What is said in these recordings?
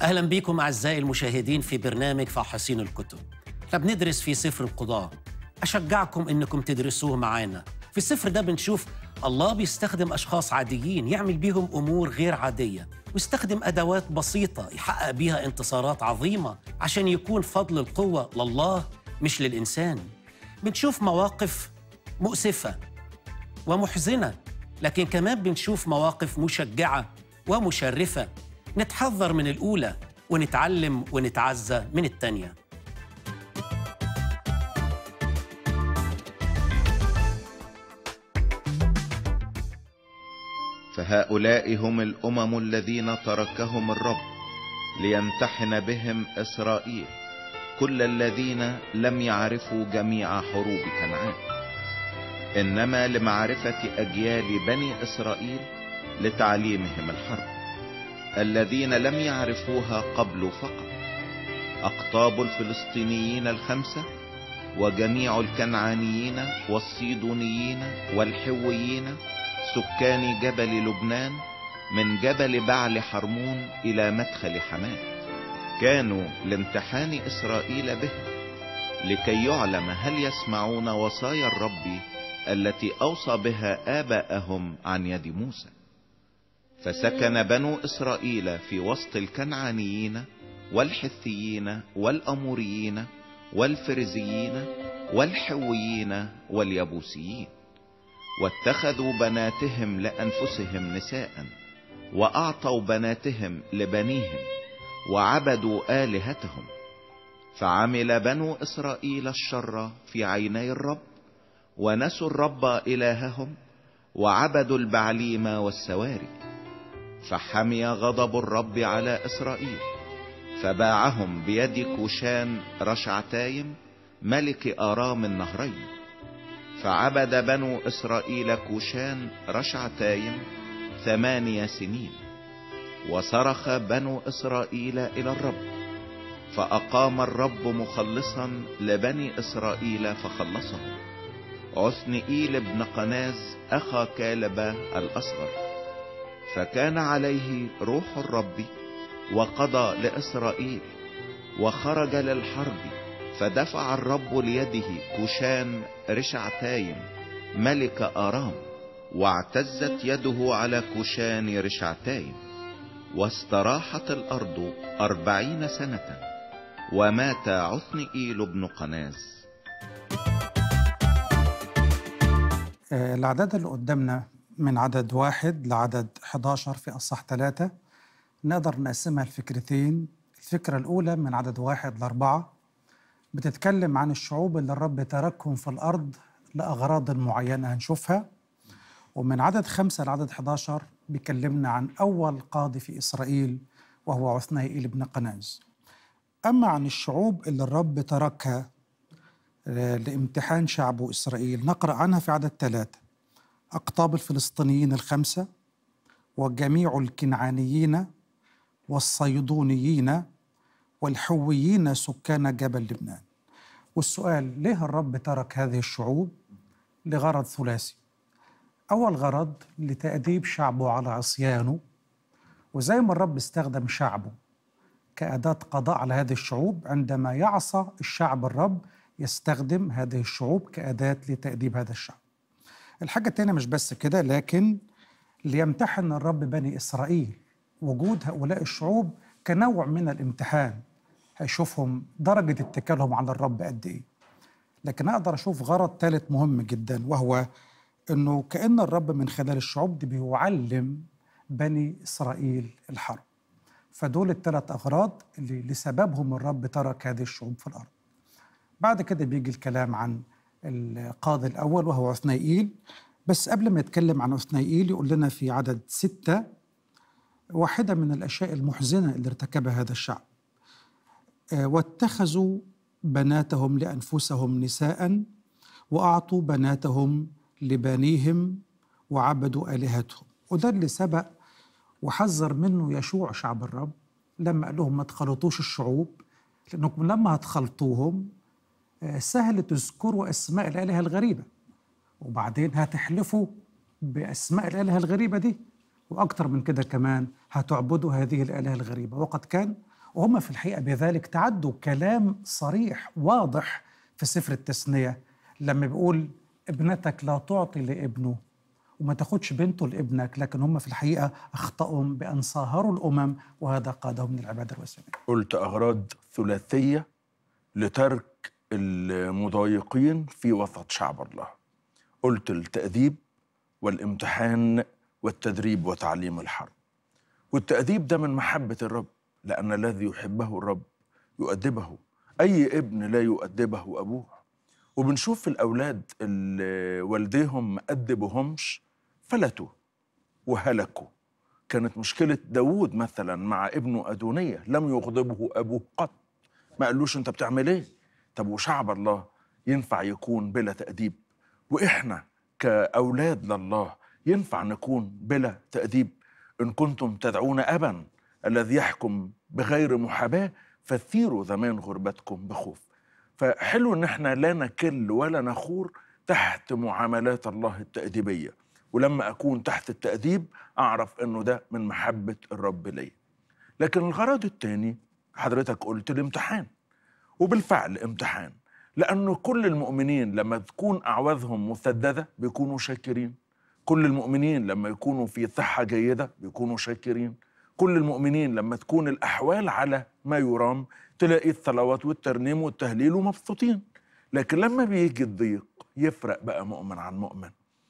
أهلا بكم أعزائي المشاهدين في برنامج فاحصين الكتب احنا بندرس في سفر القضاء أشجعكم إنكم تدرسوه معانا في السفر ده بنشوف الله بيستخدم أشخاص عاديين يعمل بيهم أمور غير عادية ويستخدم أدوات بسيطة يحقق بيها انتصارات عظيمة عشان يكون فضل القوة لله مش للإنسان بنشوف مواقف مؤسفة ومحزنة لكن كمان بنشوف مواقف مشجعة ومشرفة نتحذر من الأولى ونتعلم ونتعزى من التانية فهؤلاء هم الامم الذين تركهم الرب ليمتحن بهم اسرائيل كل الذين لم يعرفوا جميع حروب كنعان انما لمعرفة اجيال بني اسرائيل لتعليمهم الحرب الذين لم يعرفوها قبل فقط اقطاب الفلسطينيين الخمسة وجميع الكنعانيين والصيدونيين والحويين سكان جبل لبنان من جبل بعل حرمون الى مدخل حماه كانوا لامتحان اسرائيل بهم لكي يعلم هل يسمعون وصايا الرب التي اوصى بها اباءهم عن يد موسى فسكن بنو اسرائيل في وسط الكنعانيين والحثيين والاموريين والفرزيين والحويين واليبوسيين واتخذوا بناتهم لانفسهم نساء واعطوا بناتهم لبنيهم وعبدوا الهتهم فعمل بنو اسرائيل الشر في عيني الرب ونسوا الرب الههم وعبدوا البعليم والسواري فحمي غضب الرب على اسرائيل فباعهم بيد كوشان رشعتايم ملك ارام النهرين فعبد بنو اسرائيل كوشان رشعتايم ثمانية سنين وصرخ بنو اسرائيل الى الرب فاقام الرب مخلصا لبني اسرائيل فخلصهم عثنئيل بن قناز اخا كالب الاصغر فكان عليه روح الرب وقضى لاسرائيل وخرج للحرب فدفع الرب ليده كوشان رشعتايم ملك ارام واعتزت يده على كوشان رشعتايم واستراحت الارض اربعين سنة ومات عثنئيل بن قناز آه، الأعداد اللي قدامنا من عدد واحد لعدد 11 في أصح ثلاثة نقدر نقسمها لفكرتين الفكرة الأولى من عدد واحد لأربعة بتتكلم عن الشعوب اللي الرب تركهم في الأرض لأغراض معينة هنشوفها ومن عدد خمسة لعدد 11 بيكلمنا عن أول قاضي في إسرائيل وهو عثنائيل بن قناز أما عن الشعوب اللي الرب تركها آه، لامتحان شعبه إسرائيل نقرأ عنها في عدد ثلاثة أقطاب الفلسطينيين الخمسة وجميع الكنعانيين والصيدونيين والحويين سكان جبل لبنان والسؤال ليه الرب ترك هذه الشعوب لغرض ثلاثي أول غرض لتأديب شعبه على عصيانه وزي ما الرب استخدم شعبه كأداة قضاء على هذه الشعوب عندما يعصى الشعب الرب يستخدم هذه الشعوب كأداة لتأديب هذا الشعب الحاجة الثانية مش بس كده لكن ليمتحن الرب بني إسرائيل وجود هؤلاء الشعوب كنوع من الامتحان هيشوفهم درجة اتكالهم على الرب قد إيه لكن أقدر أشوف غرض ثالث مهم جدا وهو أنه كأن الرب من خلال الشعوب دي بيعلم بني إسرائيل الحرب فدول الثلاث أغراض اللي لسببهم الرب ترك هذه الشعوب في الأرض بعد كده بيجي الكلام عن القاضي الأول وهو عثنائيل بس قبل ما يتكلم عن عثنائيل يقول لنا في عدد ستة واحدة من الأشياء المحزنة اللي ارتكبها هذا الشعب آه، واتخذوا بناتهم لانفسهم نساء واعطوا بناتهم لبنيهم وعبدوا الهتهم وده اللي سبق وحذر منه يشوع شعب الرب لما قال لهم ما تخلطوش الشعوب لانكم لما هتخلطوهم آه، سهل تذكروا اسماء الالهه الغريبه وبعدين هتحلفوا باسماء الالهه الغريبه دي واكثر من كده كمان هتعبدوا هذه الالهه الغريبه وقد كان وهم في الحقيقة بذلك تعدوا كلام صريح واضح في سفر التثنية لما بيقول ابنتك لا تعطي لابنه وما تاخدش بنته لابنك لكن هم في الحقيقة أخطأهم بأن صاهروا الأمم وهذا قادهم للعبادة الوثنية قلت أغراض ثلاثية لترك المضايقين في وسط شعب الله قلت التأديب والامتحان والتدريب وتعليم الحرب والتأديب ده من محبة الرب لأن الذي يحبه الرب يؤدبه أي ابن لا يؤدبه أبوه وبنشوف في الأولاد اللي والديهم ما أدبوهمش فلتوا وهلكوا كانت مشكلة داوود مثلا مع ابنه أدونية لم يغضبه أبوه قط ما قالوش أنت بتعمل إيه طب وشعب الله ينفع يكون بلا تأديب وإحنا كأولاد لله ينفع نكون بلا تأديب إن كنتم تدعون أبا الذي يحكم بغير محاباة فثيروا زمان غربتكم بخوف فحلو إن إحنا لا نكل ولا نخور تحت معاملات الله التأديبية ولما أكون تحت التأديب أعرف إنه ده من محبة الرب لي لكن الغرض الثاني حضرتك قلت الامتحان وبالفعل امتحان لأنه كل المؤمنين لما تكون أعواذهم مسددة بيكونوا شاكرين كل المؤمنين لما يكونوا في صحة جيدة بيكونوا شاكرين كل المؤمنين لما تكون الأحوال على ما يرام تلاقي الصلوات والترنيم والتهليل ومبسوطين لكن لما بيجي الضيق يفرق بقى مؤمن عن مؤمن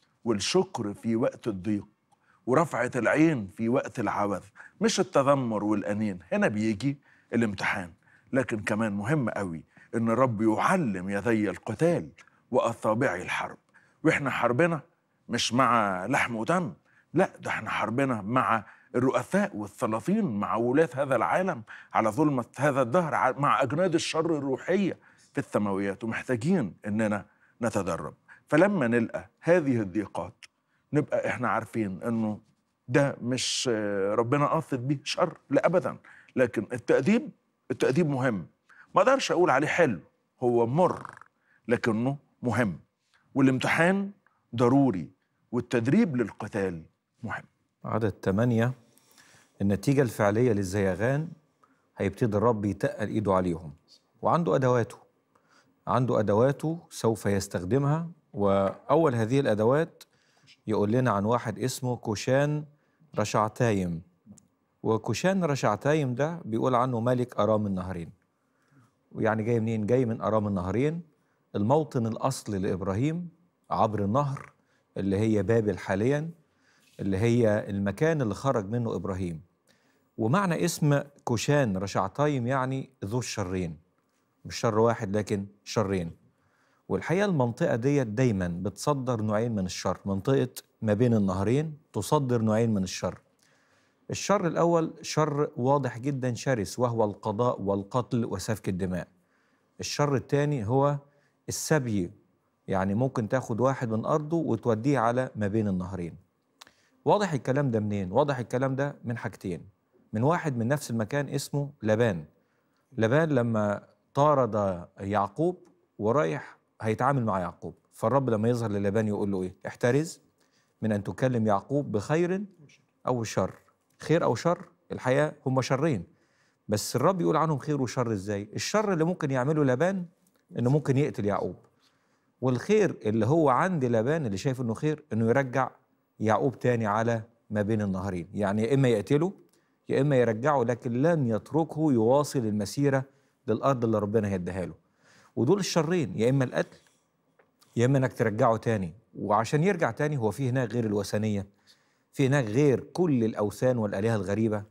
والشكر في وقت الضيق ورفعة العين في وقت العوذ مش التذمر والأنين هنا بيجي الامتحان لكن كمان مهم قوي ان الرب يعلم يدي القتال واصابعي الحرب واحنا حربنا مش مع لحم ودم لا ده احنا حربنا مع الرؤساء والسلاطين مع ولاة هذا العالم على ظلمة هذا الدهر ع- مع أجناد الشر الروحية في السماويات ومحتاجين إننا نتدرب فلما نلقى هذه الضيقات نبقى إحنا عارفين إنه ده مش آه، ربنا قاصد بيه شر لا أبدا لكن التأديب التأديب مهم ما اقدرش اقول عليه حلو هو مر لكنه مهم والامتحان ضروري والتدريب للقتال مهم عدد ثمانية النتيجة الفعلية للزيغان هيبتدي الرب يتقل إيده عليهم وعنده أدواته عنده أدواته سوف يستخدمها وأول هذه الأدوات يقول لنا عن واحد اسمه كوشان رشعتايم وكوشان رشعتايم ده بيقول عنه ملك أرام النهرين ويعني جاي منين؟ جاي من أرام النهرين الموطن الأصلي لإبراهيم عبر النهر اللي هي بابل حاليا اللي هي المكان اللي خرج منه إبراهيم ومعنى اسم كوشان رشعتايم يعني ذو الشرين مش شر واحد لكن شرين والحقيقة المنطقة ديت دايما بتصدر نوعين من الشر منطقة ما بين النهرين تصدر نوعين من الشر الشر الأول شر واضح جدا شرس وهو القضاء والقتل وسفك الدماء الشر الثاني هو السبي يعني ممكن تاخد واحد من أرضه وتوديه على ما بين النهرين واضح الكلام ده منين؟ واضح الكلام ده من حاجتين من واحد من نفس المكان اسمه لبان لبان لما طارد يعقوب ورايح هيتعامل مع يعقوب فالرب لما يظهر للبان يقول له ايه احترز من ان تكلم يعقوب بخير او شر خير او شر الحقيقه هم شرين بس الرب يقول عنهم خير وشر ازاي الشر اللي ممكن يعمله لبان انه ممكن يقتل يعقوب والخير اللي هو عند لبان اللي شايف انه خير انه يرجع يعقوب تاني على ما بين النهرين يعني يا اما يقتله يا اما يرجعه لكن لن يتركه يواصل المسيره للارض اللي ربنا هيديها له ودول الشرين يا اما القتل يا اما انك ترجعه تاني وعشان يرجع تاني هو في هناك غير الوثنيه في هناك غير كل الاوثان والالهه الغريبه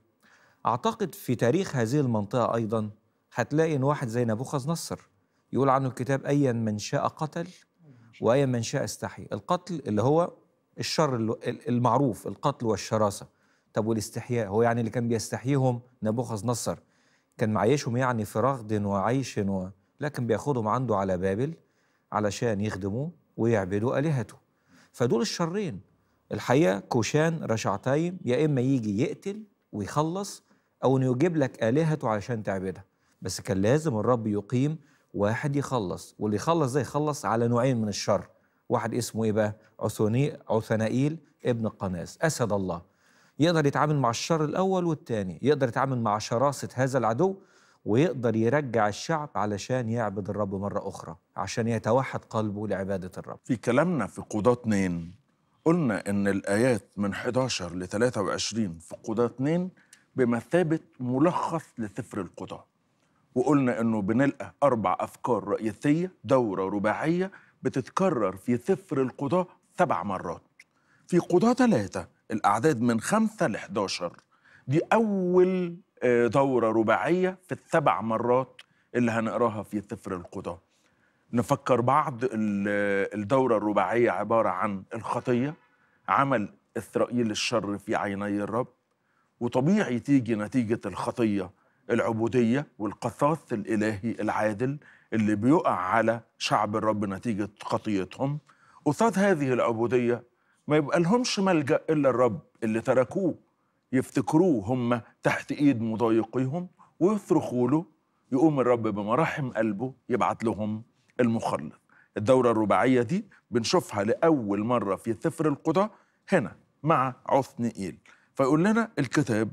اعتقد في تاريخ هذه المنطقه ايضا هتلاقي ان واحد زي نبوخذ نصر يقول عنه الكتاب ايا من شاء قتل وايا من شاء استحي القتل اللي هو الشر ال- المعروف القتل والشراسه طب والاستحياء هو يعني اللي كان بيستحييهم نبوخذ نصر كان معيشهم يعني في رغد وعيش و... لكن بياخدهم عنده على بابل علشان يخدموه ويعبدوا آلهته فدول الشرين الحقيقة كوشان رشعتايم يا إما يجي يقتل ويخلص أو إنه يجيب لك آلهته علشان تعبدها بس كان لازم الرب يقيم واحد يخلص واللي يخلص ده يخلص على نوعين من الشر واحد اسمه إيه بقى عثوني عثنائيل ابن قناس أسد الله يقدر يتعامل مع الشر الأول والثاني يقدر يتعامل مع شراسة هذا العدو ويقدر يرجع الشعب علشان يعبد الرب مرة أخرى عشان يتوحد قلبه لعبادة الرب في كلامنا في قضاة 2 قلنا ان الايات من 11 ل 23 في قضاة 2 بمثابه ملخص لسفر القضاة وقلنا انه بنلقى اربع افكار رئيسيه دوره رباعيه بتتكرر في سفر القضاة سبع مرات في قضاة ثلاثة الأعداد من خمسة ل 11 دي أول آه، دورة رباعية في السبع مرات اللي هنقراها في سفر القضاة نفكر بعض ال- الدورة الرباعية عبارة عن الخطية عمل إسرائيل الشر في عيني الرب وطبيعي تيجي نتيجة الخطية العبودية والقصاص الإلهي العادل اللي بيقع على شعب الرب نتيجة خطيتهم قصاد هذه العبودية ما يبقى لهمش ملجأ إلا الرب اللي تركوه يفتكروه هم تحت إيد مضايقيهم ويصرخوا له يقوم الرب بمراحم قلبه يبعت لهم المخلص الدورة الرباعية دي بنشوفها لأول مرة في سفر القضاء هنا مع عثنئيل فيقول لنا الكتاب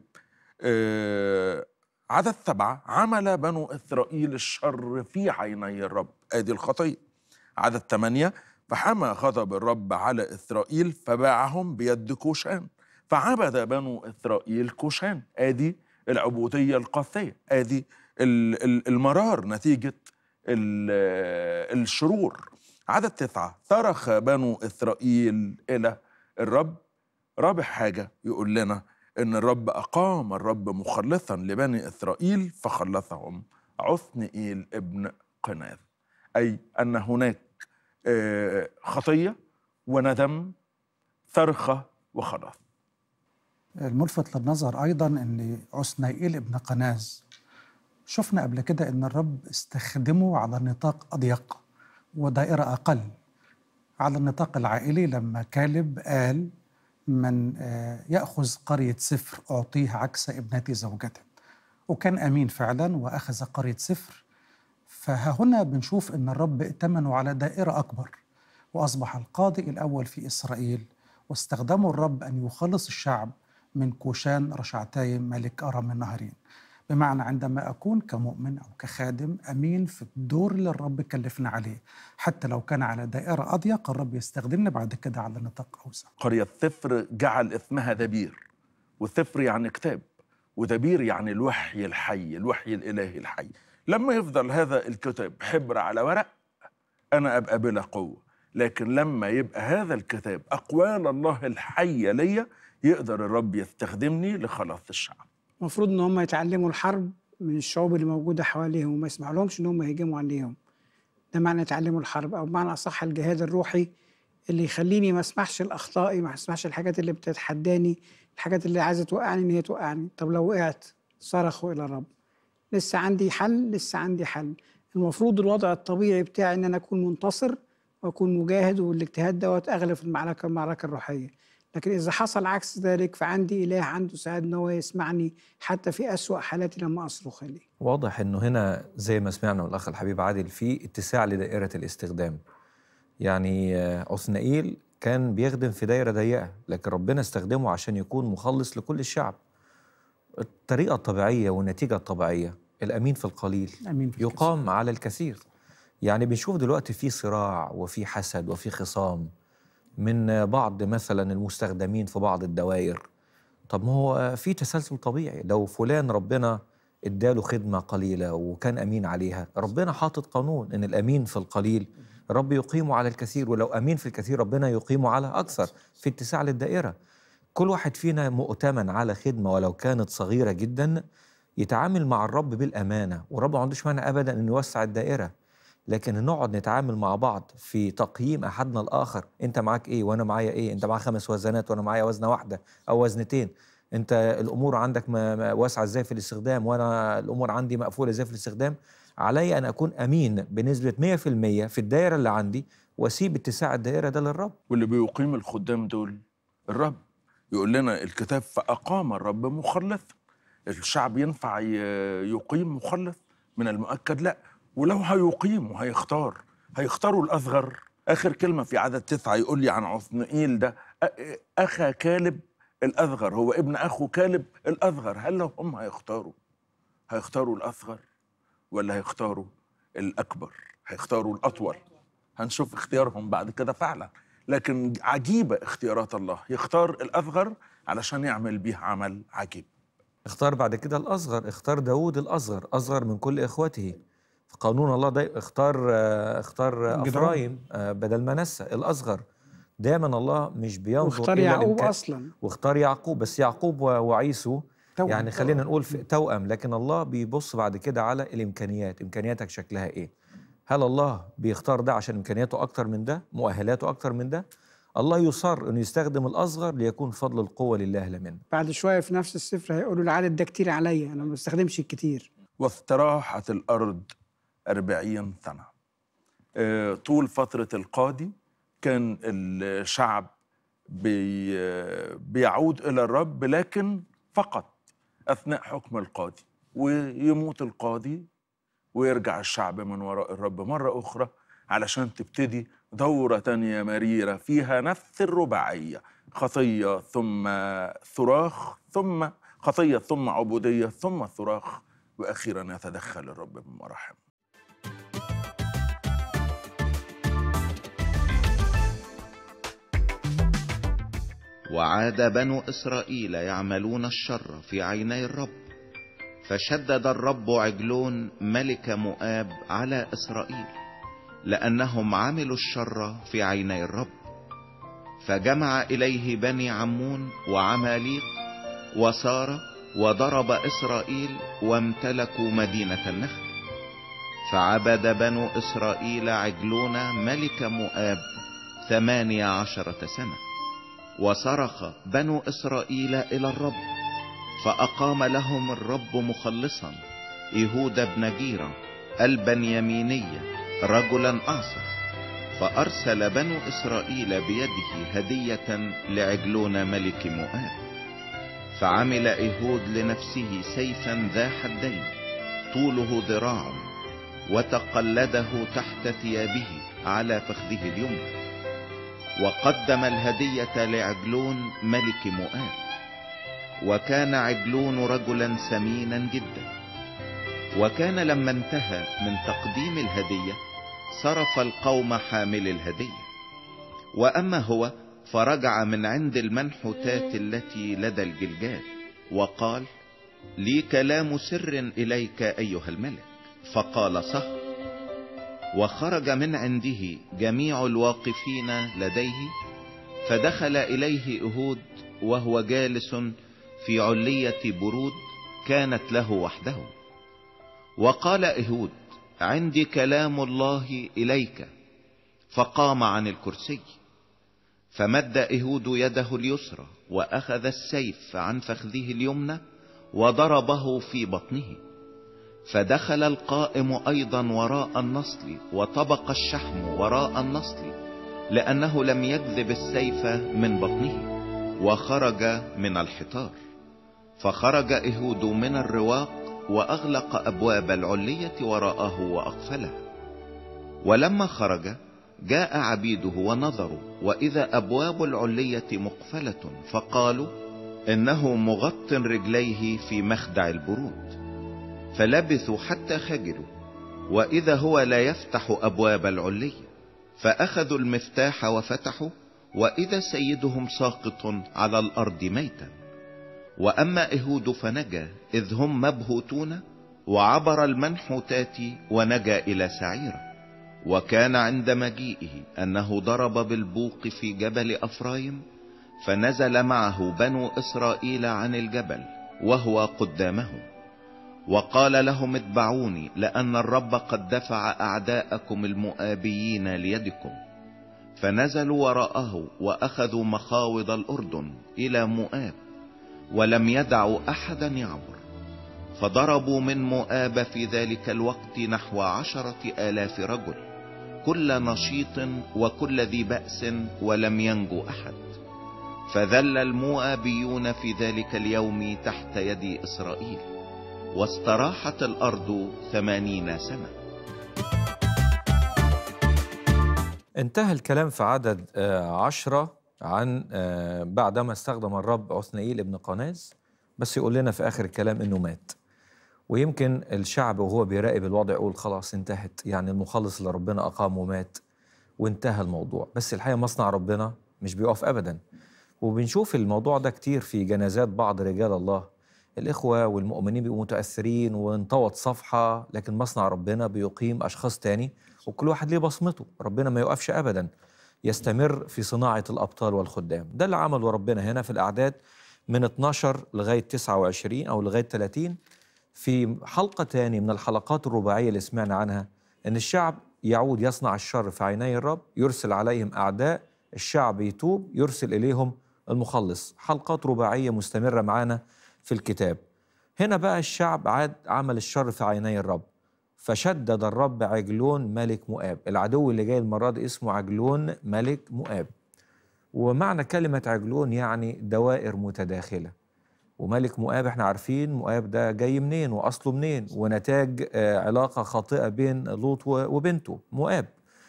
آه عدد سبعة عمل بنو إسرائيل الشر في عيني الرب آدي الخطية عدد ثمانية فحمى غضب الرب على إسرائيل فباعهم بيد كوشان فعبد بنو إسرائيل كوشان آدي العبودية القاسية آدي ال- ال- المرار نتيجة ال- الشرور عدد تسعة صرخ بنو إسرائيل إلى الرب رابع حاجة يقول لنا إن الرب أقام الرب مخلصا لبني إسرائيل فخلصهم عثنئيل ابن قناذ أي أن هناك آه، خطية وندم صرخة وخلاص الملفت للنظر أيضا أن عثنائيل ابن قناز شفنا قبل كده أن الرب استخدمه على نطاق أضيق ودائرة أقل على النطاق العائلي لما كالب قال من آه، يأخذ قرية سفر أعطيه عكس ابنتي زوجته وكان أمين فعلا وأخذ قرية سفر فهنا بنشوف أن الرب ائتمنه على دائرة أكبر وأصبح القاضي الأول في إسرائيل واستخدمه الرب أن يخلص الشعب من كوشان رشعتايم ملك أرم النهرين بمعنى عندما أكون كمؤمن أو كخادم أمين في الدور اللي الرب كلفنا عليه حتى لو كان على دائرة أضيق الرب يستخدمنا بعد كده على نطاق أوسع قرية سفر جعل اسمها دبير وسفر يعني كتاب ودبير يعني الوحي الحي الوحي الإلهي الحي لما يفضل هذا الكتاب حبر على ورق أنا أبقى بلا قوة لكن لما يبقى هذا الكتاب أقوال الله الحية ليا يقدر الرب يستخدمني لخلاص الشعب المفروض ان هم يتعلموا الحرب من الشعوب اللي موجوده حواليهم وما يسمح لهمش ان هم يهجموا عليهم ده معنى يتعلموا الحرب او بمعنى اصح الجهاد الروحي اللي يخليني ما اسمحش لاخطائي ما اسمحش الحاجات اللي بتتحداني الحاجات اللي عايزه توقعني ان هي توقعني طب لو وقعت صرخوا الى الرب لسه عندي حل لسه عندي حل المفروض الوضع الطبيعي بتاعي ان انا اكون منتصر واكون مجاهد والاجتهاد دوت اغلب في المعركه المعركه الروحيه لكن إذا حصل عكس ذلك فعندي إله عنده سعادة إن هو يسمعني حتى في أسوأ حالاتي لما أصرخ إليه واضح انه هنا زي ما سمعنا من الاخ الحبيب عادل في اتساع لدائره الاستخدام يعني آه، عثنائيل كان بيخدم في دايره ضيقه لكن ربنا استخدمه عشان يكون مخلص لكل الشعب الطريقه الطبيعيه والنتيجه الطبيعيه الامين في القليل أمين في الكثير. يقام على الكثير يعني بنشوف دلوقتي في صراع وفي حسد وفي خصام من بعض مثلا المستخدمين في بعض الدوائر طب ما هو في تسلسل طبيعي لو فلان ربنا اداله خدمة قليلة وكان أمين عليها ربنا حاطط قانون إن الأمين في القليل رب يقيمه على الكثير ولو أمين في الكثير ربنا يقيمه على أكثر في اتساع للدائرة كل واحد فينا مؤتمن على خدمة ولو كانت صغيرة جدا يتعامل مع الرب بالأمانة والرب ما عندوش مانع أبدا أن يوسع الدائرة لكن نقعد نتعامل مع بعض في تقييم أحدنا الآخر أنت معاك إيه وأنا معايا إيه أنت معاك خمس وزنات وأنا معايا وزنة واحدة أو وزنتين أنت الأمور عندك ما- ما- واسعة إزاي في الاستخدام وأنا الأمور عندي مقفولة إزاي في الاستخدام علي أن أكون أمين بنسبة 100% في الدائرة اللي عندي وأسيب اتساع الدائرة ده للرب واللي بيقيم الخدام دول الرب يقول لنا الكتاب فأقام الرب مخلصا الشعب ينفع ي- يقيم مخلص من المؤكد لا ولو هيقيم وهيختار هيختاروا الأصغر آخر كلمة في عدد تسعة يقول لي عن عثنئيل ده أ- أخا كالب الأصغر هو ابن أخو كالب الأصغر هل لو هم هيختاروا هيختاروا الأصغر ولا هيختاروا الأكبر هيختاروا الأطول هنشوف اختيارهم بعد كده فعلا لكن عجيبة اختيارات الله يختار الأصغر علشان يعمل بيه عمل عجيب اختار بعد كده الأصغر اختار داود الأصغر أصغر من كل إخوته في قانون الله ده اختار آه، اختار جدعون. أفرايم آه، بدل منسى الأصغر دايما الله مش بينظر واختار إلى يعقوب الإمكان- اصلا واختار يعقوب بس يعقوب و- وعيسو توأم. يعني خلينا نقول في توأم لكن الله بيبص بعد كده على الإمكانيات إمكانياتك شكلها إيه هل الله بيختار ده عشان إمكانياته أكتر من ده مؤهلاته أكتر من ده الله يصر أنه يستخدم الأصغر ليكون فضل القوة لله لا منه بعد شويه في نفس السفر هيقولوا العدد ده كتير عليا انا ما بستخدمش الكتير واستراحت الأرض أربعين سنة آه، طول فترة القاضي كان الشعب بي بيعود إلى الرب لكن فقط أثناء حكم القاضي ويموت القاضي ويرجع الشعب من وراء الرب مرة أخرى علشان تبتدي دورة تانية مريرة فيها نفس الرباعية خطية ثم صراخ ثم خطية ثم عبودية ثم صراخ وأخيرا يتدخل الرب بمراحم وعاد بنو إسرائيل يعملون الشر في عيني الرب فشدد الرب عجلون ملك مؤاب على إسرائيل لأنهم عملوا الشر في عيني الرب فجمع إليه بني عمون وعماليق وسار وضرب إسرائيل وامتلكوا مدينة النخل فعبد بنو إسرائيل عجلون ملك مؤاب ثمانية عشرة سنة وصرخ بنو إسرائيل إلى الرب فأقام لهم الرب مخلصا يهود بن جيرة البنياميني رجلا أعصر فأرسل بنو إسرائيل بيده هدية لعجلون ملك مؤاب فعمل إيهود لنفسه سيفا ذا حدين طوله ذراع وتقلده تحت ثيابه على فخذه اليمنى وقدم الهدية لعجلون ملك مؤاب وكان عجلون رجلا سمينا جدا وكان لما انتهى من تقديم الهدية صرف القوم حامل الهدية وأما هو فرجع من عند المنحوتات التي لدى الجلجال وقال لي كلام سر إليك أيها الملك فقال صح وخرج من عنده جميع الواقفين لديه فدخل إليه إهود وهو جالس في علية برود كانت له وحده وقال إهود عندي كلام الله إليك فقام عن الكرسي فمد إهود يده اليسرى وأخذ السيف عن فخذه اليمنى وضربه في بطنه فدخل القائم أيضا وراء النصل وطبق الشحم وراء النصل لأنه لم يجذب السيف من بطنه وخرج من الحطار فخرج إهود من الرواق وأغلق أبواب العلية وراءه وأقفلها ولما خرج جاء عبيده ونظروا وإذا أبواب العلية مقفلة فقالوا إنه مغط رجليه في مخدع البرود فلبثوا حتى خجلوا وإذا هو لا يفتح أبواب العلية فأخذوا المفتاح وفتحوا وإذا سيدهم ساقط على الأرض ميتا وأما إهود فنجا إذ هم مبهوتون وعبر المنحوتات ونجا إلى سعيرة وكان عند مجيئه أنه ضرب بالبوق في جبل أفرايم فنزل معه بنو إسرائيل عن الجبل وهو قدامهم وقال لهم اتبعوني لأن الرب قد دفع أعداءكم المؤابيين ليدكم فنزلوا وراءه وأخذوا مخاوض الأردن إلى مؤاب ولم يدعوا أحدا يعبر فضربوا من مؤاب في ذلك الوقت نحو عشرة آلاف رجل كل نشيط وكل ذي بأس ولم ينجو أحد فذل المؤابيون في ذلك اليوم تحت يد إسرائيل واستراحت الأرض ثمانين سنة انتهى الكلام في عدد آه، عشرة عن آه، بعدما استخدم الرب عثنائيل ابن قناز بس يقول لنا في آخر الكلام إنه مات ويمكن الشعب وهو بيراقب الوضع يقول خلاص انتهت يعني المخلص اللي ربنا أقامه مات وانتهى الموضوع بس الحقيقة مصنع ربنا مش بيقف أبدا وبنشوف الموضوع ده كتير في جنازات بعض رجال الله الإخوة والمؤمنين بيبقوا متأثرين وانطوت صفحة لكن مصنع ربنا بيقيم أشخاص تاني وكل واحد ليه بصمته ربنا ما يقفش أبدا يستمر في صناعة الأبطال والخدام ده اللي عمله ربنا هنا في الأعداد من 12 لغاية 29 أو لغاية 30 في حلقة تاني من الحلقات الرباعية اللي سمعنا عنها إن الشعب يعود يصنع الشر في عيني الرب يرسل عليهم أعداء الشعب يتوب يرسل إليهم المخلص حلقات رباعية مستمرة معانا في الكتاب هنا بقى الشعب عاد عمل الشر في عيني الرب فشدد الرب عجلون ملك مؤاب العدو اللي جاي المرة دي اسمه عجلون ملك مؤاب ومعنى كلمة عجلون يعني دوائر متداخلة وملك مؤاب احنا عارفين مؤاب ده جاي منين واصله منين ونتاج آه، علاقة خاطئة بين لوط و- وبنته مؤاب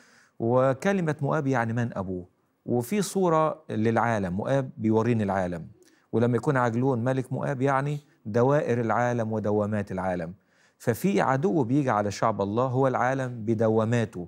وكلمة مؤاب يعني من أبوه وفي صورة للعالم مؤاب بيوريني العالم ولما يكون عجلون ملك مؤاب يعني دوائر العالم ودوامات العالم ففي عدو بيجي على شعب الله هو العالم بدواماته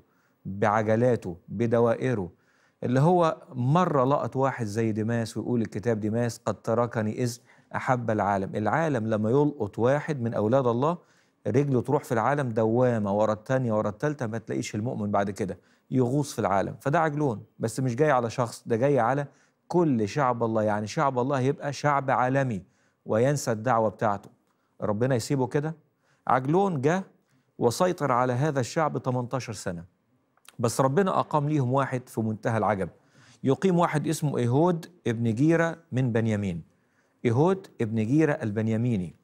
بعجلاته بدوائره اللي هو مرة لقط واحد زي ديماس ويقول الكتاب ديماس قد تركني إذ أحب العالم العالم لما يلقط واحد من أولاد الله رجله تروح في العالم دوامة ورا التانية ورا التالتة ما تلاقيش المؤمن بعد كده يغوص في العالم فده عجلون بس مش جاي على شخص ده جاي على كل شعب الله يعني شعب الله يبقى شعب عالمي وينسى الدعوة بتاعته ربنا يسيبه كده عجلون جه وسيطر على هذا الشعب 18 سنة بس ربنا أقام ليهم واحد في منتهى العجب يقيم واحد اسمه إيهود ابن جيرة من بنيامين إيهود ابن جيرة البنياميني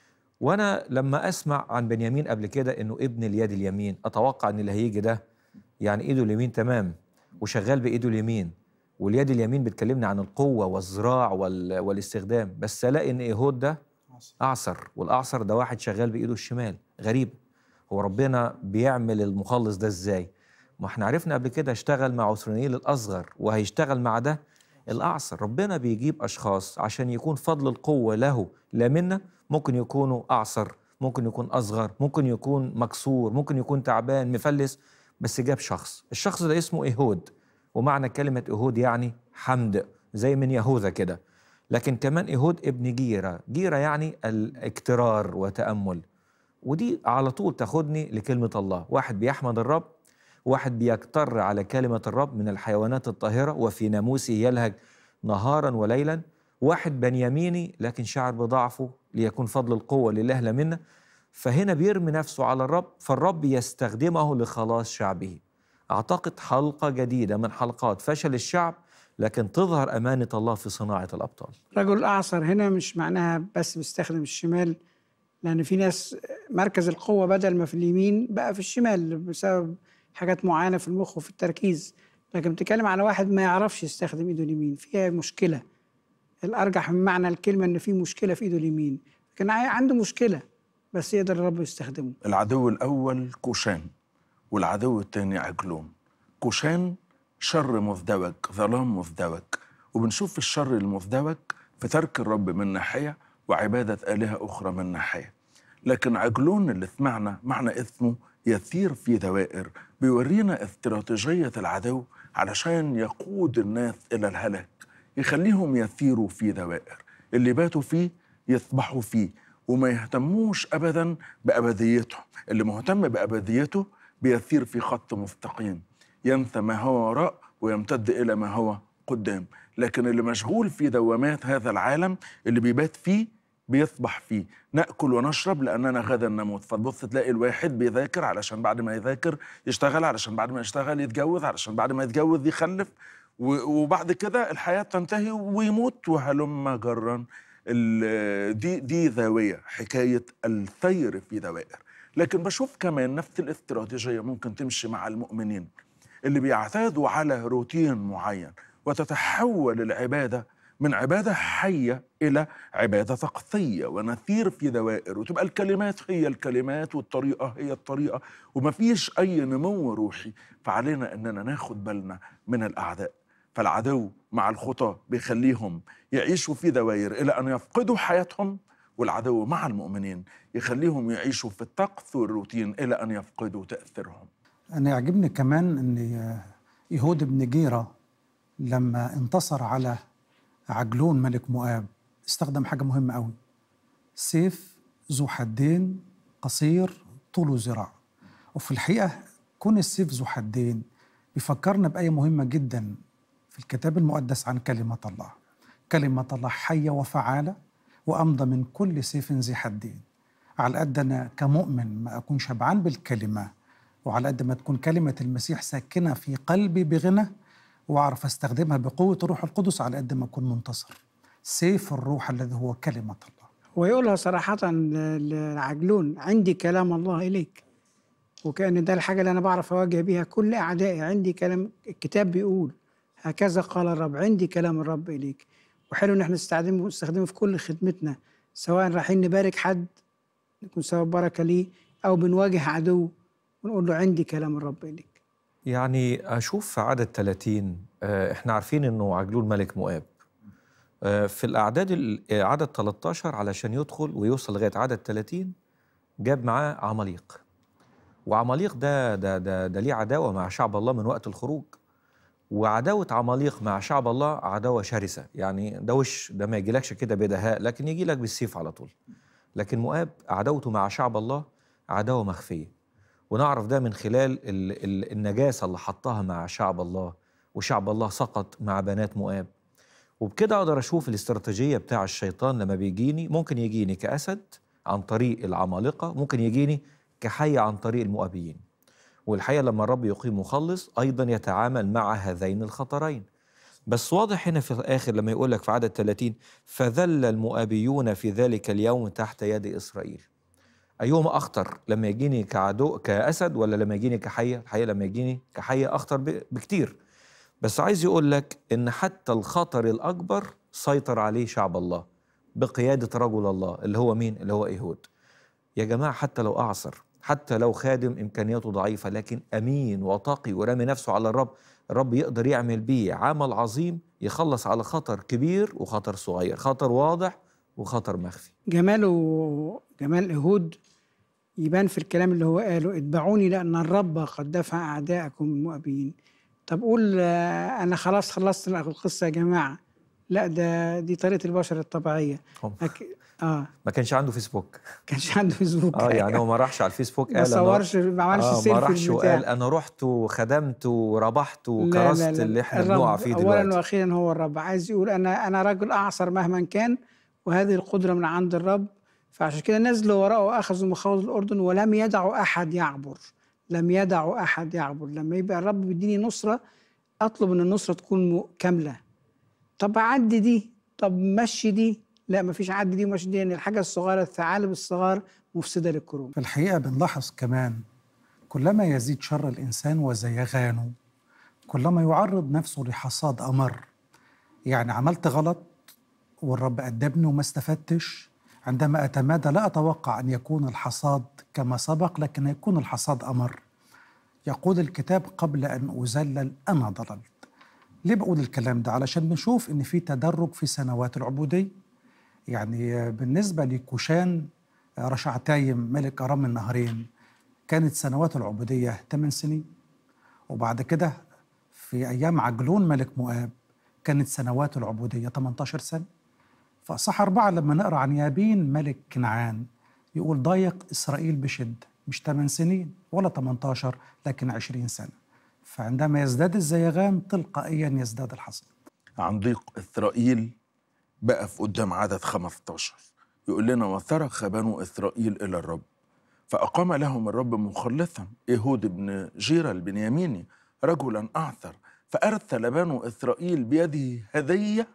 وأنا لما أسمع عن بنيامين قبل كده إنه ابن اليد اليمين أتوقع إن اللي هيجي ده يعني إيده اليمين تمام وشغال بإيده اليمين واليد اليمين بتكلمني عن القوة والزراع وال... والاستخدام بس ألاقي إن إيهود ده أعصر والأعصر ده واحد شغال بإيده الشمال غريب هو ربنا بيعمل المخلص ده إزاي ما احنا عرفنا قبل كده اشتغل مع عسرانيل الأصغر وهيشتغل مع ده الأعصر ربنا بيجيب أشخاص عشان يكون فضل القوة له لا منا ممكن يكونوا أعصر ممكن يكون أصغر ممكن يكون مكسور ممكن يكون تعبان مفلس بس جاب شخص الشخص ده اسمه إيهود ومعنى كلمة إيهود يعني حمد زي من يهوذا كده لكن كمان إيهود ابن جيرة جيرة يعني الاكترار وتأمل ودي على طول تاخدني لكلمة الله واحد بيحمد الرب واحد بيكتر على كلمة الرب من الحيوانات الطاهرة وفي ناموسه يلهج نهارا وليلا واحد بنياميني لكن شعر بضعفه ليكون فضل القوة لله لا منا فهنا بيرمي نفسه على الرب فالرب يستخدمه لخلاص شعبه أعتقد حلقة جديدة من حلقات فشل الشعب لكن تظهر أمانة الله في صناعة الأبطال رجل أعصر هنا مش معناها بس بيستخدم الشمال لأن في ناس مركز القوة بدل ما في اليمين بقى في الشمال بسبب حاجات معينة في المخ وفي التركيز لكن بتتكلم على واحد ما يعرفش يستخدم إيده اليمين فيها مشكلة الأرجح من معنى الكلمة إن في مشكلة في إيده اليمين لكن عنده مشكلة بس يقدر الرب يستخدمه العدو الأول كوشان والعدو الثاني عجلون كوشان شر مزدوج ظلام مزدوج وبنشوف في الشر المزدوج في ترك الرب من ناحية وعبادة آلهة أخرى من ناحية لكن عجلون اللي سمعنا معنى اسمه يسير في دوائر بيورينا استراتيجية العدو علشان يقود الناس إلى الهلاك يخليهم يسيروا في دوائر اللي باتوا فيه يصبحوا فيه وما يهتموش أبدا بأبديتهم اللي مهتم بأبديته بيسير في خط مستقيم ينسى ما هو وراء ويمتد إلى ما هو قدام لكن اللي مشغول في دوامات هذا العالم اللي بيبات فيه بيصبح فيه ناكل ونشرب لاننا غدا نموت فتبص تلاقي الواحد بيذاكر علشان بعد ما يذاكر يشتغل علشان بعد ما يشتغل يتجوز علشان بعد ما يتجوز يخلف و- وبعد كده الحياه تنتهي ويموت وهلم جرا ال- دي دي زاويه حكايه السير في دوائر لكن بشوف كمان نفس الاستراتيجيه ممكن تمشي مع المؤمنين اللي بيعتادوا على روتين معين وتتحول العباده من عباده حيه الى عباده طقسيه ونسير في دوائر وتبقى الكلمات هي الكلمات والطريقه هي الطريقه ومفيش اي نمو روحي فعلينا اننا ناخد بالنا من الاعداء فالعدو مع الخطى بيخليهم يعيشوا في دوائر الى ان يفقدوا حياتهم والعدو مع المؤمنين يخليهم يعيشوا في الطقس والروتين إلى أن يفقدوا تأثيرهم أنا يعجبني كمان أن يهود بن جيرة لما انتصر على عجلون ملك مؤاب استخدم حاجة مهمة قوي سيف ذو حدين قصير طوله ذراع وفي الحقيقة كون السيف ذو حدين بيفكرنا بآية مهمة جدا في الكتاب المقدس عن كلمة الله كلمة الله حية وفعالة وأمضى من كل سيف ذي حدين على قد أنا كمؤمن ما أكون شبعان بالكلمة وعلى قد ما تكون كلمة المسيح ساكنة في قلبي بغنى وأعرف أستخدمها بقوة الروح القدس على قد ما أكون منتصر سيف الروح الذي هو كلمة الله ويقولها صراحة لعجلون عندي كلام الله إليك وكأن ده الحاجة اللي أنا بعرف أواجه بيها كل أعدائي عندي كلام الكتاب بيقول هكذا قال الرب عندي كلام الرب إليك وحلو إن احنا نستخدمه نستخدمه في كل خدمتنا سواء رايحين نبارك حد نكون سبب بركة ليه أو بنواجه عدو ونقول له عندي كلام الرب إليك يعني أشوف في عدد 30 آه، إحنا عارفين إنه عجلون ملك مؤاب آه، في الأعداد ال- آه، عدد 13 علشان يدخل ويوصل لغاية عدد 30 جاب معاه عماليق وعماليق ده ده ده, ده ليه عداوة مع شعب الله من وقت الخروج وعداوة عماليق مع شعب الله عداوة شرسة يعني ده وش ده ما يجيلكش كده بدهاء لكن يجي لك بالسيف على طول لكن مؤاب عداوته مع شعب الله عداوة مخفية ونعرف ده من خلال ال ال النجاسة اللي حطها مع شعب الله وشعب الله سقط مع بنات مؤاب وبكده أقدر أشوف الاستراتيجية بتاع الشيطان لما بيجيني ممكن يجيني كأسد عن طريق العمالقة ممكن يجيني كحية عن طريق المؤابيين والحقيقة لما الرب يقيم مخلص أيضا يتعامل مع هذين الخطرين بس واضح هنا في الآخر لما يقول لك في عدد 30 فذل المؤابيون في ذلك اليوم تحت يد إسرائيل أيهما أخطر لما يجيني كعدو كأسد ولا لما يجيني كحية الحقيقة لما يجيني كحية أخطر ب- بكتير بس عايز يقول لك إن حتى الخطر الأكبر سيطر عليه شعب الله بقيادة رجل الله اللي هو مين؟ اللي هو إيهود يا جماعة حتى لو أعصر حتى لو خادم إمكانياته ضعيفة لكن أمين وتقي ورامي نفسه على الرب الرب يقدر يعمل بيه عمل عظيم يخلص على خطر كبير وخطر صغير خطر واضح وخطر مخفي جماله جمال إيهود يبان في الكلام اللي هو قاله اتبعوني لأن الرب قد دفع أعداءكم المؤبيين طب قول آه، أنا خلاص خلصت القصة يا جماعة لا ده دي طريقة البشر الطبيعية هم. لك اه ما كانش عنده فيسبوك كانش عنده فيسبوك اه يعني هو ما راحش على الفيسبوك ما قال أنا- صورش ما عملش آه ما سيلفي راحش بتاع. وقال انا رحت وخدمت وربحت لا، وكرست لا، لا. اللي احنا الرب بنقع فيه اولا دلوقتي واخيرا هو الرب عايز يقول انا انا رجل اعصر مهما كان وهذه القدره من عند الرب فعشان كده نزلوا وراءه واخذوا مخاوض الاردن ولم يدعوا احد يعبر لم يدعوا احد يعبر لما يبقى الرب بيديني نصره اطلب ان النصره تكون م- كامله طب عدي دي طب مشي دي لا مفيش عدي دي ومشي دي لان الحاجه الصغيره الثعالب الصغار مفسده للكروم في الحقيقة بنلاحظ كمان كلما يزيد شر الإنسان وزيغانه كلما يعرض نفسه لحصاد أمر يعني عملت غلط والرب أدبني وما استفدتش عندما أتمادى لا أتوقع أن يكون الحصاد كما سبق لكن يكون الحصاد أمر يقول الكتاب قبل أن أذلل أنا ضللت ليه بقول الكلام ده علشان بنشوف ان في تدرج في سنوات العبوديه يعني بالنسبه لكوشان رشعتايم ملك ارام النهرين كانت سنوات العبوديه 8 سنين وبعد كده في ايام عجلون ملك مؤاب كانت سنوات العبوديه 18 سنه فاصح اربعه لما نقرا عن يابين ملك كنعان يقول ضايق اسرائيل بشده مش 8 سنين ولا 18 لكن 20 سنه فعندما يزداد الزيغان تلقائيا يزداد الحصاد عن ضيق إسرائيل بقى في قدام عدد 15 يقول لنا وصرخ بنو إسرائيل إلى الرب فأقام لهم الرب مخلصا إيهود بن جيرة البنياميني رجلا أعثر فأرسل بنو إسرائيل بيده هدية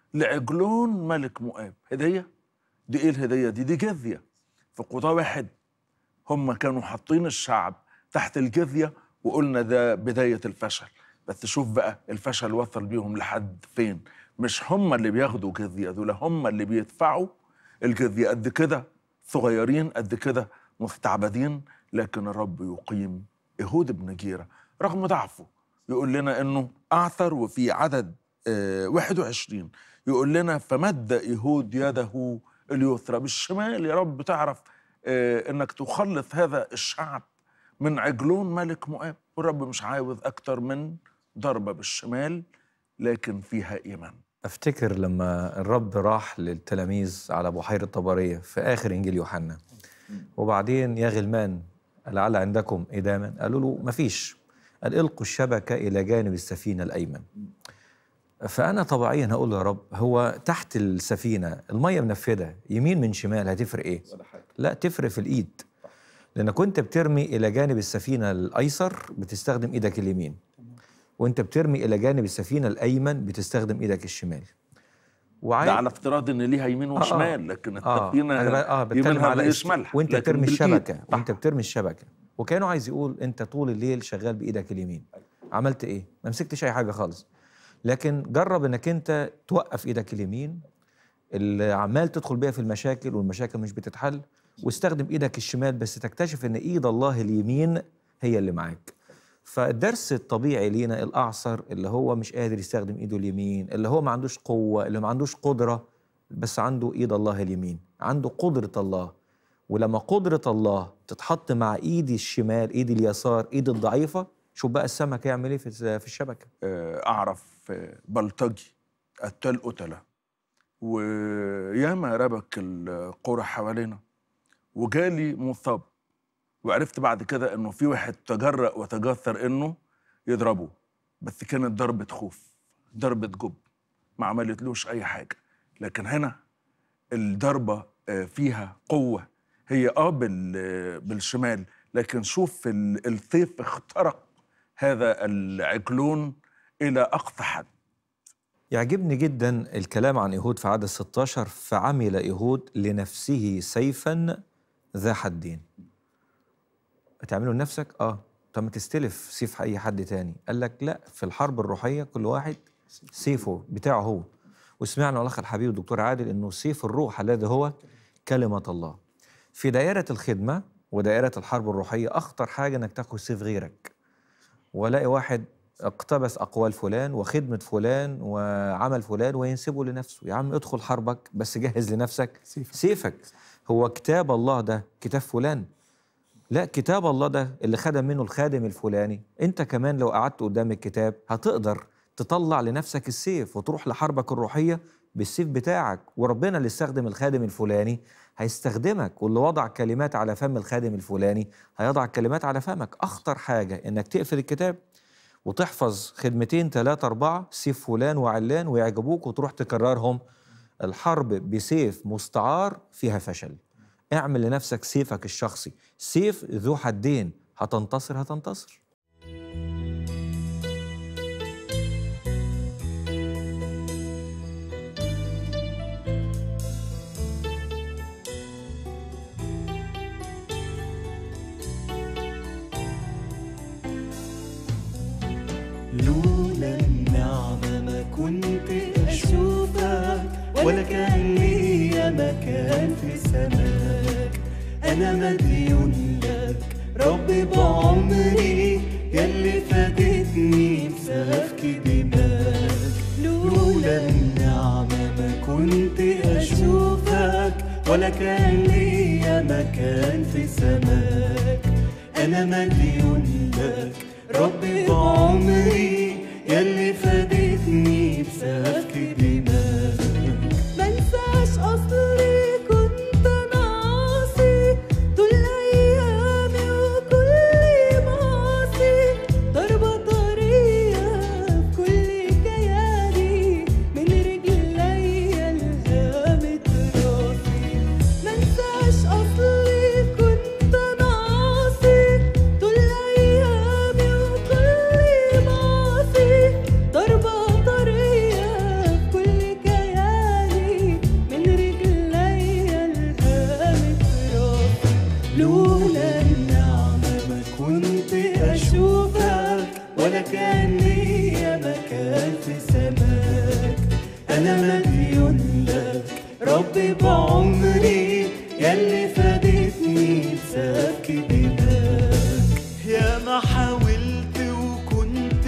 لعجلون ملك مؤاب هدية دي إيه الهدية دي دي جزية في قضاء واحد هم كانوا حاطين الشعب تحت الجزية وقلنا ده بداية الفشل بس شوف بقى الفشل وصل بيهم لحد فين مش هم اللي بياخدوا جزية دول هم اللي بيدفعوا الجزية قد كده صغيرين قد كده مستعبدين لكن الرب يقيم إيهود بن جيرة رغم ضعفه يقول لنا انه اعثر وفي عدد آه 21 يقول لنا فمد إيهود يده اليسرى بالشمال يا رب تعرف آه، انك تخلص هذا الشعب من عجلون ملك مؤاب والرب مش عاوز اكتر من ضربه بالشمال لكن فيها ايمان افتكر لما الرب راح للتلاميذ على بحيرة طبرية في آخر إنجيل يوحنا وبعدين يا غلمان لعل عندكم إداما قالوا له مفيش قال القوا الشبكة إلى جانب السفينة الأيمن فأنا طبيعيا هقول له يا رب هو تحت السفينة المية منفذة يمين من شمال هتفرق إيه؟ لا تفرق في الإيد لأنك كنت بترمي إلى جانب السفينة الأيسر بتستخدم إيدك اليمين وانت بترمي الى جانب السفينه الايمن بتستخدم ايدك الشمال ده على افتراض ان ليها يمين آه، آه. وشمال لكن اه السفينه انا بقى- اه بتكلم يمينها على ملهاش است- ملح وانت لكن بترمي بالإيد. الشبكه صح. وانت بترمي الشبكه وكانوا عايز يقول انت طول الليل شغال بايدك اليمين عملت ايه ما مسكتش اي حاجه خالص لكن جرب انك انت توقف ايدك اليمين اللي عمال تدخل بيها في المشاكل والمشاكل مش بتتحل واستخدم ايدك الشمال بس تكتشف ان ايد الله اليمين هي اللي معاك فالدرس الطبيعي لينا الاعصر اللي هو مش قادر يستخدم ايده اليمين اللي هو ما عندوش قوه اللي ما عندوش قدره بس عنده ايد الله اليمين عنده قدره الله ولما قدره الله تتحط مع ايدي الشمال ايدي اليسار ايدي الضعيفه شوف بقى السمك يعمل ايه في في الشبكه آه، اعرف آه، بلطجي قتال قتله وياما ربك القرى حوالينا وجالي مصاب وعرفت بعد كده انه في واحد تجرأ وتجثر انه يضربه بس كانت ضربة خوف ضربة جب ما عملتلوش اي حاجة لكن هنا الضربة آه، فيها قوة هي اه بال- بالشمال لكن شوف ال- السيف اخترق هذا العجلون الى اقصى حد يعجبني جدا الكلام عن ايهود في عدد 16 فعمل ايهود لنفسه سيفا ذا حدين تعمله لنفسك اه طب ما تستلف سيف اي حد تاني قال لك لا في الحرب الروحيه كل واحد سيفه بتاعه هو وسمعنا الاخ الحبيب الدكتور عادل انه سيف الروح الذي هو كلمه الله في دائره الخدمه ودائره الحرب الروحيه اخطر حاجه انك تاخد سيف غيرك والاقي واحد اقتبس اقوال فلان وخدمه فلان وعمل فلان وينسبه لنفسه يا عم ادخل حربك بس جهز لنفسك سيفك. سيفك هو كتاب الله ده كتاب فلان لا كتاب الله ده اللي خدم منه الخادم الفلاني انت كمان لو قعدت قدام الكتاب هتقدر تطلع لنفسك السيف وتروح لحربك الروحيه بالسيف بتاعك وربنا اللي استخدم الخادم الفلاني هيستخدمك واللي وضع كلمات على فم الخادم الفلاني هيضع كلمات على فمك اخطر حاجه انك تقفل الكتاب وتحفظ خدمتين ثلاثة أربعة سيف فلان وعلان ويعجبوك وتروح تكررهم الحرب بسيف مستعار فيها فشل اعمل لنفسك سيفك الشخصي سيف ذو حدين هتنتصر هتنتصر لولا النعمة ما كنت أشوفك ولا كان ليا مكان في سماك أنا مديون لك ربي بعمري يلي فادتني بسفك دماك لولا النعمة ما كنت أشوفك ولا كان ليا مكان في سماك أنا مديون لك ربي بعمري يلي فادتني بسفك دماغك منساش اصلي كنت انا عاصي طول ايامي وكل معاصي ضربة طرية في كل كياني من رجليا لهامة راسي منساش اصلي كنت انا عاصي طول ايامي وكل معاصي ضربة طرية في كل كياني من رجليا لهامة راسي لولا النعمة ما كنت أشوفك ولا كان ليا مكان في سماك أنا مديون لك ربي بعمري يلي فادتني بسفك دماغك يا ما حاولت وكنت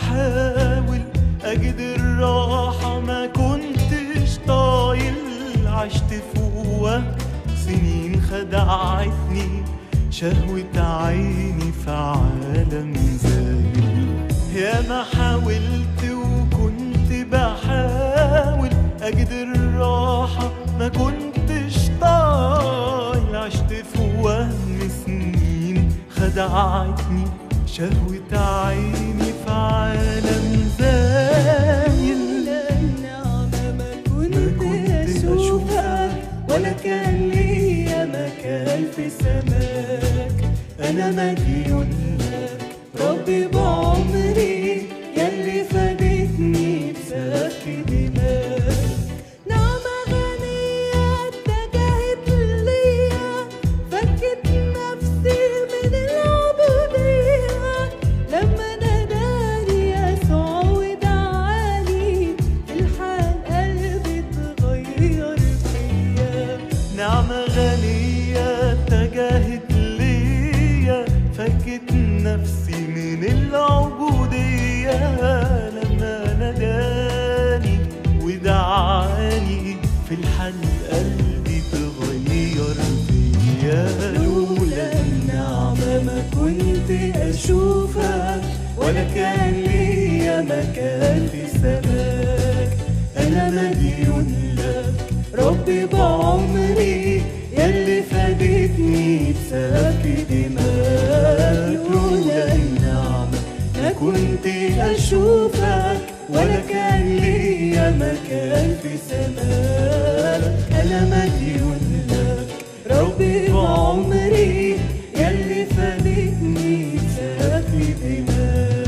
بحاول أجد الراحة ما كنتش طايل عشت في وهم سنين خدعتني شهوة عيني في عالم زايل يا ما حاولت وكنت بحاول أجد الراحة ما كنتش طايل عشت في وهم سنين خدعتني شهوة عيني في عالم زايل لولا النعمة ما كنت أشوفك ولا كان ليا مكان في سماك أنا مديون لك ربي بعمري يلي فادتني بسفك دماغ نعمة غنية اتجهت ليا فكت نفسي من العبودية لما ناداني يسوع ودعاني الحال قلبي اتغير فيا نعمة غنية اتجهت ليا فكت نفسي من العبودية لما ناداني ودعاني في الحل قلبي تغير فيا لولا النعمة ما كنت أشوفك ولا كان ليا مكان في سماك أنا مديون لك ربي بعمري يلي فادتني بسفك دماغ لولا النعمة ما كنت أشوفك ولا كان ليا مكان في سماك أنا مديون لك ربي بعمري يلي فادتني بسفك دماغ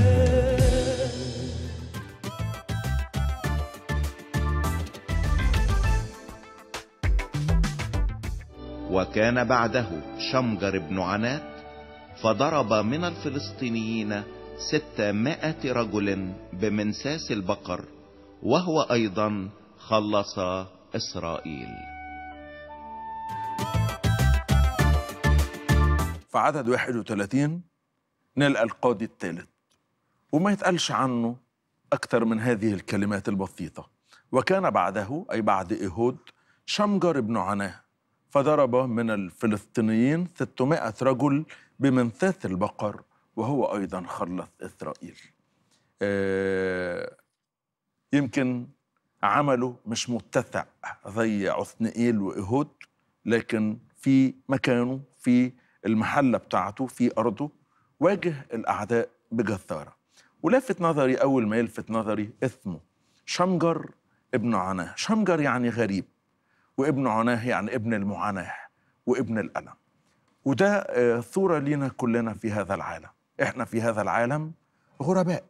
وكان بعده شمجر بن عنات فضرب من الفلسطينيين ستمائة رجل بمنساس البقر وهو أيضا خلص إسرائيل في عدد 31 نلقى القاضي الثالث وما يتقالش عنه أكثر من هذه الكلمات البسيطة وكان بعده أي بعد إيهود شمجر بن عناه فضرب من الفلسطينيين 600 رجل بمنثاث البقر وهو أيضا خلص إسرائيل آه، يمكن عمله مش متسع زي عثنئيل وإيهود لكن في مكانه في المحلة بتاعته في أرضه واجه الأعداء بجثارة ولافت نظري أول ما يلفت نظري اسمه شمجر ابن عناه شمجر يعني غريب وابن عناه يعني ابن المعاناة وابن الألم وده آه، صورة لينا كلنا في هذا العالم احنا في هذا العالم غرباء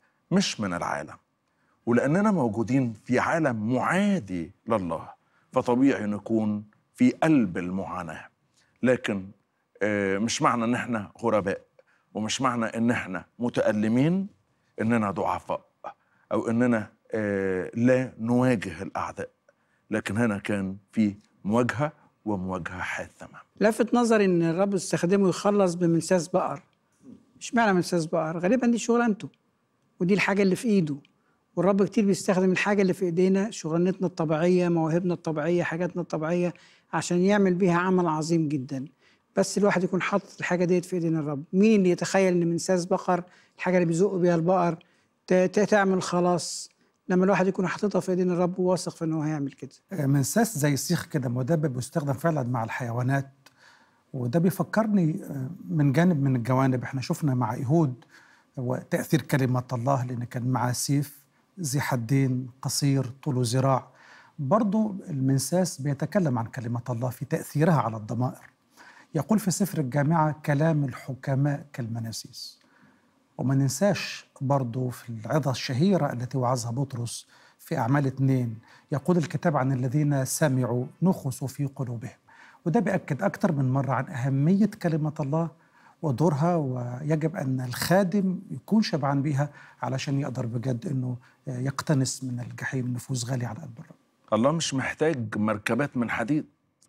مش من العالم ولأننا موجودين في عالم معادي لله فطبيعي نكون في قلب المعاناة لكن آه، مش معنى ان احنا غرباء ومش معنى ان احنا متألمين اننا ضعفاء او اننا آه، لا نواجه الاعداء لكن هنا كان في مواجهة ومواجهة حاسمة لفت نظري ان الرب استخدمه يخلص بمنساس بقر اشمعنى منساس بقر غالبا دي شغلانته ودي الحاجه اللي في ايده والرب كتير بيستخدم الحاجه اللي في ايدينا شغلانتنا الطبيعيه مواهبنا الطبيعيه حاجاتنا الطبيعيه عشان يعمل بيها عمل عظيم جدا بس الواحد يكون حاطط الحاجه ديت في ايدين الرب مين اللي يتخيل ان منساس بقر الحاجه اللي بيزق بيها البقر ت- ت- تعمل خلاص لما الواحد يكون حاططها في ايدين الرب وواثق في ان هو هيعمل كده منساس زي السيخ كده مدبب ويستخدم فعلا مع الحيوانات وده بيفكرني آه، من جانب من الجوانب احنا شفنا مع ايهود وتاثير كلمه الله لان كان معاه سيف ذي حدين قصير طوله ذراع برضو المنساس بيتكلم عن كلمه الله في تاثيرها على الضمائر يقول في سفر الجامعه كلام الحكماء كالمناسيس وما ننساش برضو في العظة الشهيرة التي وعظها بطرس في أعمال اتنين يقول الكتاب عن الذين سمعوا نخسوا في قلوبهم وده بيأكد أكثر من مرة عن أهمية كلمة الله ودورها ويجب أن الخادم يكون شبعان بيها علشان يقدر بجد أنه يقتنس من الجحيم نفوس غالية على قلب الرب الله مش محتاج مركبات من حديد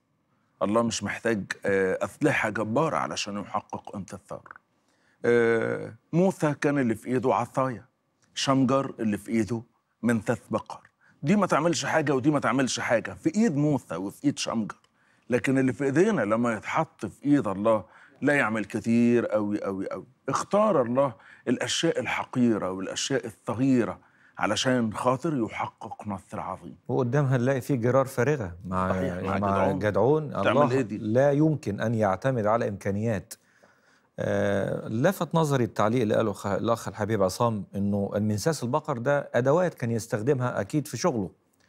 الله مش محتاج آه، أسلحة جبارة علشان يحقق انتصار آه، موسى كان اللي في إيده عصاية شمجر اللي في إيده منساس بقر دي ما تعملش حاجه ودي ما تعملش حاجه في ايد موسى وفي ايد شمجر لكن اللي في ايدينا لما يتحط في ايد الله لا يعمل كتير قوي قوي قوي اختار الله الاشياء الحقيره والاشياء الصغيره علشان خاطر يحقق نصر عظيم وقدامها نلاقي في جرار فارغه مع صحيح، مع مع جدعون. جدعون تعمل الله إيه دي؟ لا يمكن ان يعتمد على امكانيات آه لفت نظري التعليق اللي قاله خ- الاخ الحبيب عصام انه المنساس البقر ده ادوات كان يستخدمها اكيد في شغله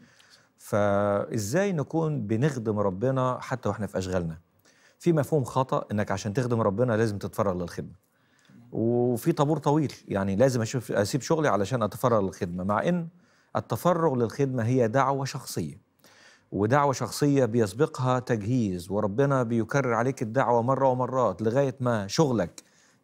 فازاي نكون بنخدم ربنا حتى واحنا في اشغالنا في مفهوم خطا انك عشان تخدم ربنا لازم تتفرغ للخدمه وفي طابور طويل يعني لازم اشوف اسيب شغلي علشان اتفرغ للخدمه مع ان التفرغ للخدمه هي دعوه شخصيه ودعوه شخصيه بيسبقها تجهيز وربنا بيكرر عليك الدعوه مره ومرات لغايه ما شغلك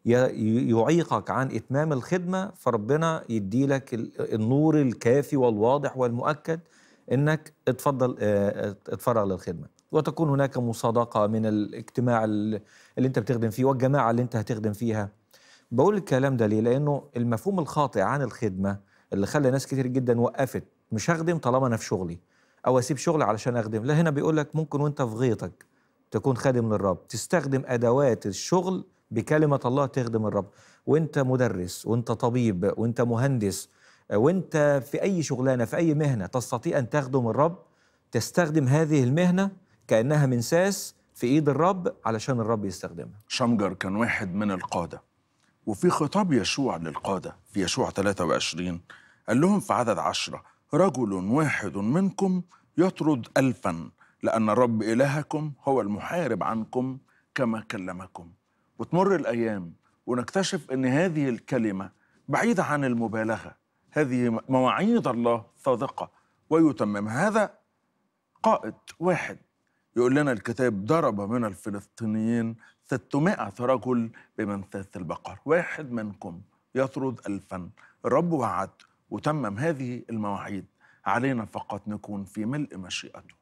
ي- يعيقك عن اتمام الخدمه فربنا يديلك ال- النور الكافي والواضح والمؤكد انك اتفضل آه، اتفرغ للخدمه وتكون هناك مصادقه من الاجتماع ال- اللي انت بتخدم فيه والجماعه اللي انت هتخدم فيها بقول الكلام ده ليه؟ لأنه المفهوم الخاطئ عن الخدمة اللي خلى ناس كتير جدا وقفت مش هخدم طالما أنا في شغلي أو أسيب شغلي علشان أخدم، لا هنا بيقول لك ممكن وأنت في غيطك تكون خادم للرب، تستخدم أدوات الشغل بكلمة الله تخدم الرب، وأنت مدرس وأنت طبيب وأنت مهندس وأنت في أي شغلانة في أي مهنة تستطيع أن تخدم الرب تستخدم هذه المهنة كأنها منساس في إيد الرب علشان الرب يستخدمها. شمجر كان واحد من القادة وفي خطاب يشوع للقادة في يشوع 23 قال لهم في عدد عشرة رجل واحد منكم يطرد ألفا لأن الرب إلهكم هو المحارب عنكم كما كلمكم وتمر الأيام ونكتشف أن هذه الكلمة بعيدة عن المبالغة هذه مواعيد الله صادقة ويتمم هذا قائد واحد يقول لنا الكتاب ضرب من الفلسطينيين 600 رجل بمنساس البقر واحد منكم يطرد ألفا الرب وعد وتمم هذه المواعيد علينا فقط نكون في ملء مشيئته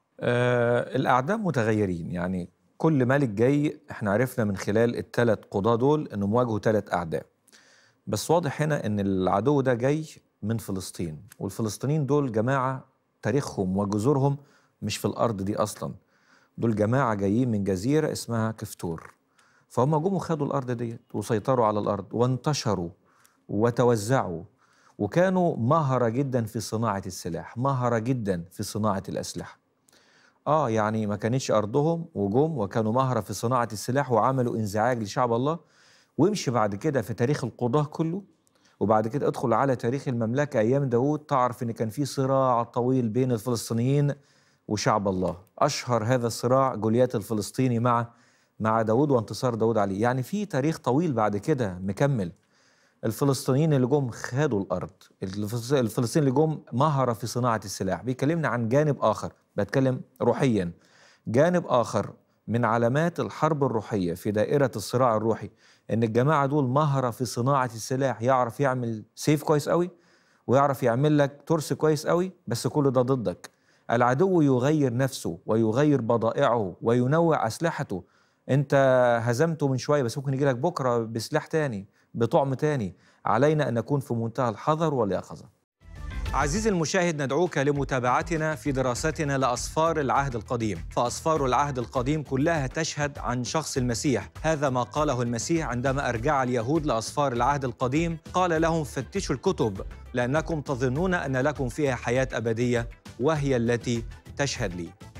آه الأعداء متغيرين يعني كل ملك جاي احنا عرفنا من خلال الثلاث قضاة دول انهم واجهوا ثلاث أعداء بس واضح هنا ان العدو ده جاي من فلسطين والفلسطينيين دول جماعة تاريخهم وجذورهم مش في الأرض دي أصلا دول جماعة جايين من جزيرة اسمها كفتور فهم جم وخدوا الأرض ديت وسيطروا على الأرض وانتشروا وتوزعوا وكانوا مهرة جدا في صناعة السلاح مهرة جدا في صناعة الأسلحة آه يعني ما كانتش أرضهم وجم وكانوا مهرة في صناعة السلاح وعملوا انزعاج لشعب الله وامشي بعد كده في تاريخ القضاة كله وبعد كده ادخل على تاريخ المملكة أيام داود تعرف إن كان في صراع طويل بين الفلسطينيين وشعب الله أشهر هذا الصراع جوليات الفلسطيني مع مع داود وانتصار داود عليه يعني في تاريخ طويل بعد كده مكمل الفلسطينيين اللي جم خدوا الارض الفلس- الفلسطينيين اللي جم مهرة في صناعة السلاح بيكلمنا عن جانب آخر بتكلم روحيا جانب آخر من علامات الحرب الروحية في دائرة الصراع الروحي إن الجماعة دول مهرة في صناعة السلاح يعرف يعمل سيف كويس قوي ويعرف يعمل لك ترس كويس قوي بس كل ده ضدك العدو يغير نفسه ويغير بضائعه وينوع أسلحته انت هزمته من شويه بس ممكن يجي لك بكره بسلاح تاني بطعم تاني علينا ان نكون في منتهى الحذر واليقظه عزيزي المشاهد ندعوك لمتابعتنا في دراستنا لأسفار العهد القديم فأسفار العهد القديم كلها تشهد عن شخص المسيح هذا ما قاله المسيح عندما أرجع اليهود لأسفار العهد القديم قال لهم فتشوا الكتب لأنكم تظنون أن لكم فيها حياة أبدية وهي التي تشهد لي